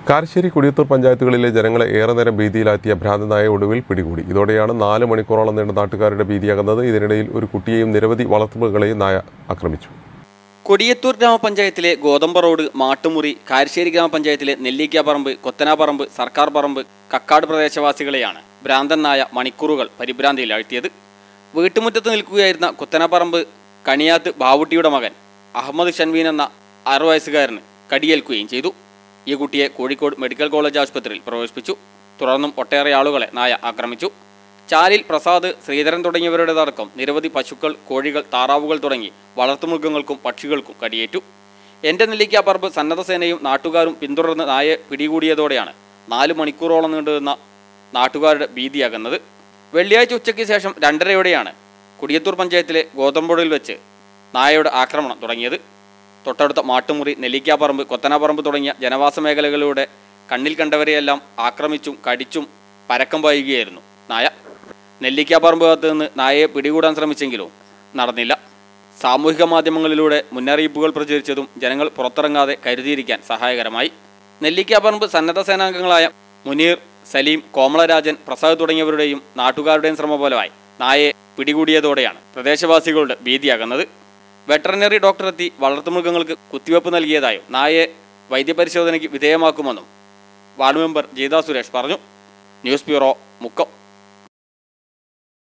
കാരശ്ശേരി കുടിയത്തൂർ പഞ്ചായത്തുകളിലെ ജനങ്ങളെ ഏറെ നേരം ഭീതിയിലാക്കിയ ഭ്രാന്തനായ ഒടുവിൽ പിടികൂടി ഇതോടെയാണ് നാല് മണിക്കൂറോളം നീണ്ട നാട്ടുകാരുടെ ഭീതിയാകുന്നത് ഇതിനിടയിൽ ഒരു കുട്ടിയെയും നിരവധി വളർത്തുമൃഗങ്ങളെയും നായ ആക്രമിച്ചു കൊടിയത്തൂർ ഗ്രാമപഞ്ചായത്തിലെ ഗോതമ്പ റോഡ് മാട്ടുമുറി കാരശ്ശേരി ഗ്രാമപഞ്ചായത്തിലെ നെല്ലിക്കാപ്പറമ്പ് കൊത്തനാപ്പറമ്പ് സർക്കാർ പറമ്പ് കക്കാട് പ്രദേശവാസികളെയാണ് ഭ്രാന്തൻ നായ മണിക്കൂറുകൾ പരിഭ്രാന്തിയിലാഴ്ത്തിയത് വീട്ടുമുറ്റത്ത് നിൽക്കുകയായിരുന്ന കൊത്തനാപ്പറമ്പ് കണിയാത്ത് ബാവുട്ടിയുടെ മകൻ അഹമ്മദ് ഷൻവീൻ എന്ന ആറു വയസ്സുകാരന് കടിയേൽക്കുകയും ചെയ്തു ഈ കുട്ടിയെ കോഴിക്കോട് മെഡിക്കൽ കോളേജ് ആശുപത്രിയിൽ പ്രവേശിപ്പിച്ചു തുടർന്നും ഒട്ടേറെ ആളുകളെ നായ ആക്രമിച്ചു ചാലിൽ പ്രസാദ് ശ്രീധരൻ തുടങ്ങിയവരുടേതടക്കം നിരവധി പശുക്കൾ കോഴികൾ താറാവുകൾ തുടങ്ങി വളർത്തുമൃഗങ്ങൾക്കും പക്ഷികൾക്കും കടിയേറ്റു എൻ്റെ നെല്ലിക്കാപ്പറമ്പ് സന്നദ്ധസേനയും നാട്ടുകാരും പിന്തുടർന്ന് നായെ പിടികൂടിയതോടെയാണ് നാല് മണിക്കൂറോളം നീണ്ടുനിന്ന നാട്ടുകാരുടെ ഭീതിയാകുന്നത് വെള്ളിയാഴ്ച ഉച്ചയ്ക്ക് ശേഷം രണ്ടരയോടെയാണ് കുടിയത്തൂർ പഞ്ചായത്തിലെ ഗോതമ്പൊടിയിൽ വെച്ച് നായയുടെ ആക്രമണം തുടങ്ങിയത് തൊട്ടടുത്ത മാട്ടുമുറി നെല്ലിക്കാപ്പറമ്പ് കൊത്തനാപ്പറമ്പ് തുടങ്ങിയ ജനവാസ മേഖലകളിലൂടെ കണ്ണിൽ കണ്ടവരെയെല്ലാം ആക്രമിച്ചും കടിച്ചും പരക്കം പായുകയായിരുന്നു നായ നെല്ലിക്കാപ്പറമ്പ് ഭാഗത്ത് നിന്ന് നായയെ പിടികൂടാൻ ശ്രമിച്ചെങ്കിലും നടന്നില്ല സാമൂഹിക മാധ്യമങ്ങളിലൂടെ മുന്നറിയിപ്പുകൾ പ്രചരിച്ചതും ജനങ്ങൾ പുറത്തിറങ്ങാതെ കരുതിയിരിക്കാൻ സഹായകരമായി നെല്ലിക്കാപ്പറമ്പ് സന്നദ്ധ സേനാംഗങ്ങളായ മുനീർ സലീം കോമളരാജൻ പ്രസാദ് തുടങ്ങിയവരുടെയും നാട്ടുകാരുടെയും ശ്രമഫലമായി നായയെ പിടികൂടിയതോടെയാണ് പ്രദേശവാസികളുടെ ഭീതിയാകുന്നത് വെറ്ററിനറി ഡോക്ടർ എത്തി വളർത്തുമൃഗങ്ങൾക്ക് കുത്തിവയ്പ് നൽകിയതായും നായയെ വൈദ്യപരിശോധനയ്ക്ക് വിധേയമാക്കുമെന്നും വാർഡ് മെമ്പർ ഗീതാ സുരേഷ് പറഞ്ഞു ന്യൂസ് ബ്യൂറോ മുക്കം